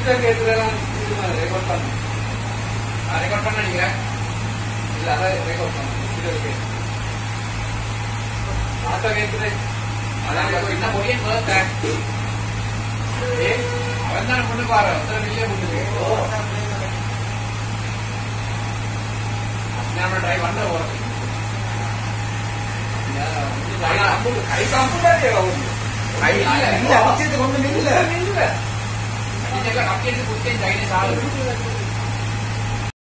ஆத்த கேக்குறதெல்லாம் ரெக்கார்ட் பண்ண ரெக்கார்ட் பண்ண நினைக்கிறேன் இல்ல அதான் ரெக்கார்ட் பண்ண இது இருக்கு ஆத்த கேக்குது அதான் என்ன பொடியன் முதல்ல ஏய் அவன் தான் கொண்டு பாரு அத்தனை வெளியே கொண்டு நம்ம ட்ரை பண்ண போறோம் கை கம்பெனி கை இல்ல இல்ல அவசியத்துக்கு ஒண்ணும் இல்ல இல்ல கம்பெனி கொடுத்தேன் சைனீஸ் ஆளு